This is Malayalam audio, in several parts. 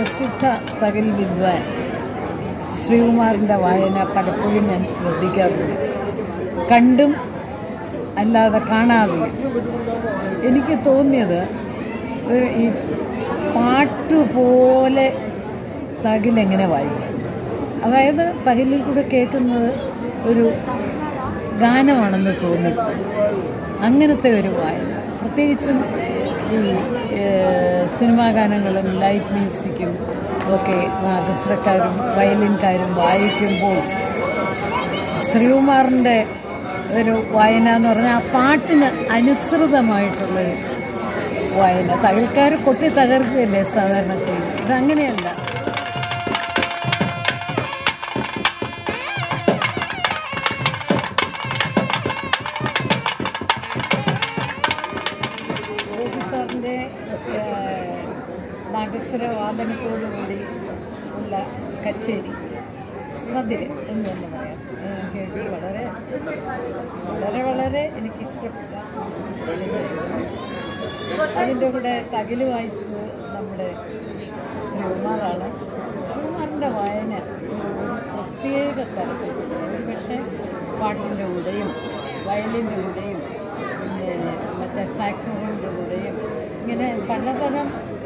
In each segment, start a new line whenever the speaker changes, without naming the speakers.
പ്രസിദ്ധ തകൽ വിദ്വാൻ ശ്രീകുമാറിൻ്റെ വായന പലപ്പോഴും ഞാൻ ശ്രദ്ധിക്കാറുണ്ട് കണ്ടും അല്ലാതെ കാണാതെ എനിക്ക് തോന്നിയത് ഒരു ഈ പാട്ടുപോലെ തകിലെങ്ങനെ വായിക്കും അതായത് തകിലിൽ കൂടെ കേൾക്കുന്നത് ഒരു ഗാനമാണെന്ന് തോന്നി അങ്ങനത്തെ ഒരു വായന പ്രത്യേകിച്ചും ഈ ഏഹ്, സിനിമാ ഗാനങ്ങളും ലൈറ്റ് മ്യൂസിക്കും ഒക്കെ നാദസ്വരക്കാരും വയലിൻകാരും വായിക്കുമ്പോൾ ശ്രീകുമാറിൻ്റെ ഒരു വായന എന്ന് പറഞ്ഞാൽ ആ പാട്ടിന് അനുസൃതമായിട്ടുള്ളൊരു വായന തകൽക്കാർ കൊട്ടി തകർക്കുകയല്ലേ സാധാരണ ചെയ്യുന്നത് ഇതങ്ങനെയല്ല ഗോപി സാറിൻ്റെ നാഗസ്വര വാദനത്തോടുകൂടി ഉള്ള കച്ചേരി സതിര് എന്ന് തന്നെ പറയാം ഏഹ് കേട്ട് വളരെ വളരെ വളരെ എനിക്കിഷ്ടപ്പെട്ട അതിൻ്റെ കൂടെ തകില് വായിച്ചത് നമ്മുടെ ശ്രീകുമാറാണ് ശ്രീകുമാറിൻ്റെ വായന ഒരു പ്രത്യേക തരത്തിലുള്ള ഒരു പക്ഷേ പാട്ടിൻ്റെ കൂടെയും വയലിൻ്റെ കൂടെയും പിന്നെ മറ്റേ സാക്സോണിൻ്റെ കൂടെയും ഇങ്ങനെ പലതരം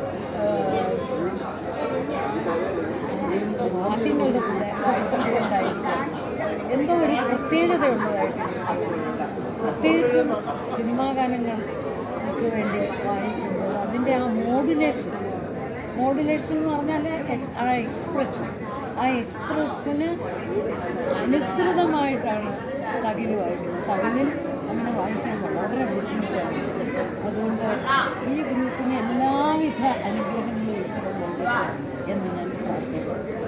വാദ്യങ്ങളുടെ കൂടെ വായിച്ചുകൊണ്ടായിരിക്കും എന്തോ ഒരു പ്രത്യേകതയുള്ളതായിട്ട് എനിക്ക് തോന്നുന്നു. പ്രത്യേകിച്ചും സിനിമാ ഗാനങ്ങൾക്ക് വേണ്ടി വായിക്കുമ്പോൾ അതിൻ്റെ ആ മോഡുലേഷൻ മോഡുലേഷൻ എന്ന് പറഞ്ഞാൽ എ- ആ എക്സ്പ്രഷൻ ആ എക്സ്പ്രഷന് അനുസൃതമായിട്ടാണ് തകില് വായിക്കുന്നത് തകിലിൽ അങ്ങനെ വായിക്കാൻ വളരെ ബുദ്ധിമുട്ടാണ് അതുകൊണ്ട് ഈ ഗ്രൂപ്പിന് എല്ലാവിധ അനുഗ്രഹങ്ങളും ഈശ്വരൻ നൽകട്ടെ എന്ന് ഞാൻ പ്രാർത്ഥിക്കുന്നു